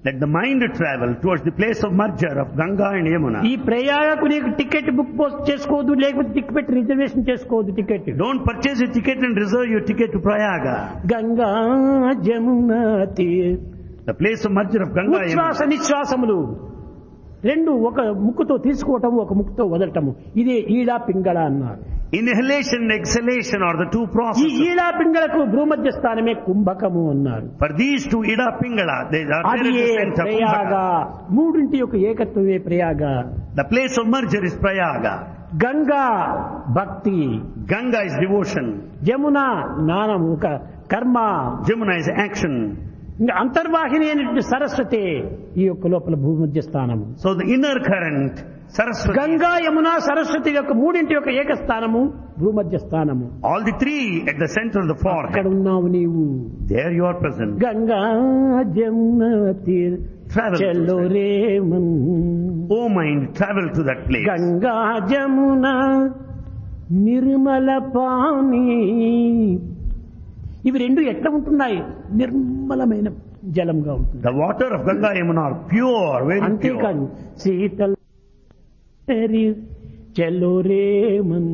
Let the mind travel towards the place of merger of Ganga and Yamuna. ఈ ప్రయాగకు నీకు ticket book post చేసుకోవద్దు లేకపోతే ticket reservation చేసుకోవద్దు ticket Don't purchase a ticket and reserve your ticket to Prayaga. Ganga Jamuna తీర్ The place of merger of Ganga and ఉచ్ఛ్వాస Yamuna. నిశ్వాసములు రెండు ఒక ముక్కుతో తీసుకోవటము ఒక ముక్కుతో వదలటము ఇదే ఈడా పింగళ అన్నారు Inhalation and exhalation are the two ఈ processes. ఈడా పింగళకు భూమధ్య స్థానమే కుంభకము అన్నారు For these two Ida Pingala, they are అది there at A the center. Prayag Kumbhaka. మూడింటి యొక్క ఏకత్వమే Prayag The place of merger is Prayaga. Ganga భక్తి Ganga is devotion. జమున జ్ఞానము ఒక కర్మ Jamuna is action. ఇంకా అంతర్వాహిని అయినటువంటి సరస్వతి ఈ యొక్క లోపల భూమధ్య స్థానము So the inner current, Saraswati, Ganga Yamuna Saraswati యొక్క మూడింటి యొక్క ఏక స్థానము భూమధ్య స్థానము all the three at the center of the అక్కడ forehead. ఉన్నావు నీవు There you are present. Ganga Jamuna తీర్ Travel. చెల్లో రే మన్ Oh mind, travel to that place. Ganga Jamuna Nirmala pani ఇవి రెండు ఎట్లా ఉంటున్నాయి నిర్మలమైన జలంగా ఉంటుంది The water of Ganga Yamuna are pure, very pure. అంతేకాదు శీతల్ చలో రే మన్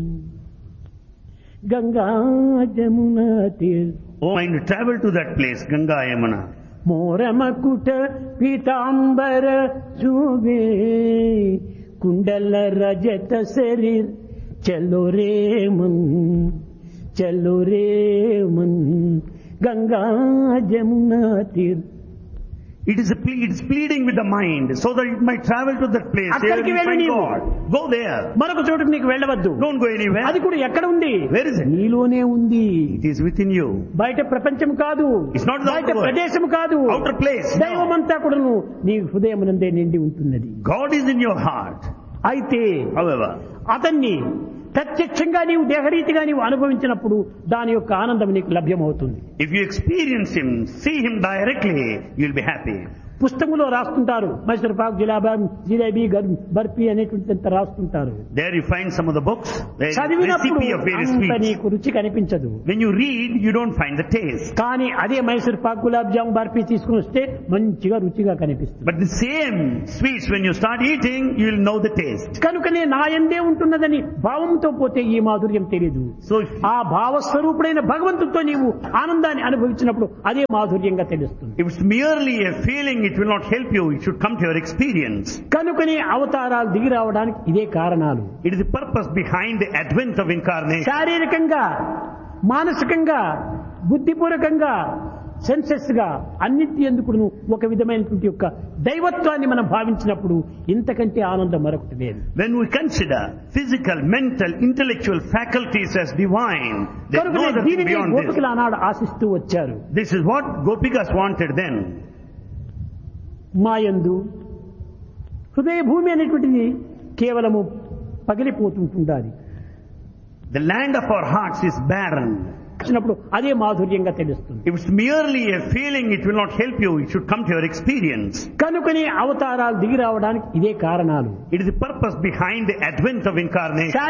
Ganga Jamuna తీర్ Oh mind, travel to that place, Ganga Yamuna. మోరమకుట పీతాంబర శోభే కుండల రజత శరీర్ చలో రే మన్ చలో రే మన్ Ganga Jamuna తీర్ It is, a ple- it is pleading with the mind so that it might travel to that place. There అక్కడికి you వెళ్ళు find నీవు. God. Go there. మరొక చోటుకు నీకు వెళ్ళవద్దు Don't go anywhere. అది కూడా ఎక్కడ ఉంది Where is it? నీలోనే ఉంది It is within you. బయట ప్రపంచం కాదు It's not the బయట outer world. ప్రదేశం కాదు Outer place. No. దైవమంతా కూడాను నీ హృదయమునందే నిండి ఉంటున్నది God is in your heart. అయితే However, అతన్ని ప్రత్యక్షంగా నీవు దేహరీతిగా నీవు అనుభవించినప్పుడు దాని యొక్క ఆనందం నీకు లభ్యమవుతుంది if you experience Him, see Him directly, you'll be happy. పుస్తకంలో రాస్తుంటారు మైసూర్ పాక్ జిలాబా జిలేబీ గర్- బర్ఫీ అనేటువంటి రాస్తుంటారు There you find some of the books, the చదివినప్పుడు recipe of various అంత sweets. నీకు రుచి కనిపించదు When you read, you don't find the taste. కానీ అదే మైసూర్ పాక్ గులాబ్ జామ్ బర్ఫీ తీసుకుని వస్తే మంచిగా రుచిగా కనిపిస్తుంది But the same sweets, when you start eating, you will know the taste. కనుకనే నా ఎందే ఉంటున్నదని భావంతో పోతే ఈ మాధుర్యం తెలియదు So if, ఆ భావస్వరూపుడైన భగవంతుడితో నీవు ఆనందాన్ని అనుభవించినప్పుడు అదే మాధుర్యంగా తెలుస్తుంది if it's merely a feeling, it will not help you. It should come to your experience. కనుకనే అవతారాలు దిగి రావడానికి ఇదే కారణాలు It is the purpose behind the advent of incarnation. శారీరకంగా మానసికంగా బుద్ధిపూర్వకంగా సెన్సెస్ గా అన్నింటి ఎందుకు ఒక విధమైనటువంటి యొక్క దైవత్వాన్ని మనం భావించినప్పుడు ఇంతకంటే ఆనందం మరొకటి లేదు When we consider physical, mental, intellectual faculties as divine, there's no కనుకనే other thing దీనిని beyond this. గోపికలు ఆనాడు ఆశిస్తూ వచ్చారు This is what Gopikas wanted then. మాయందు హృదయ భూమి అనేటువంటిది కేవలము పగిలిపోతుంటుండాలి The land of our hearts is barren. వచ్చినప్పుడు అదే మాధుర్యంగా తెలుస్తుంది If it's merely a feeling, it will not help you. It should come to your experience. కనుకనే అవతారాలు దిగి రావడానికి ఇదే కారణాలు It is the purpose behind the advent of incarnation.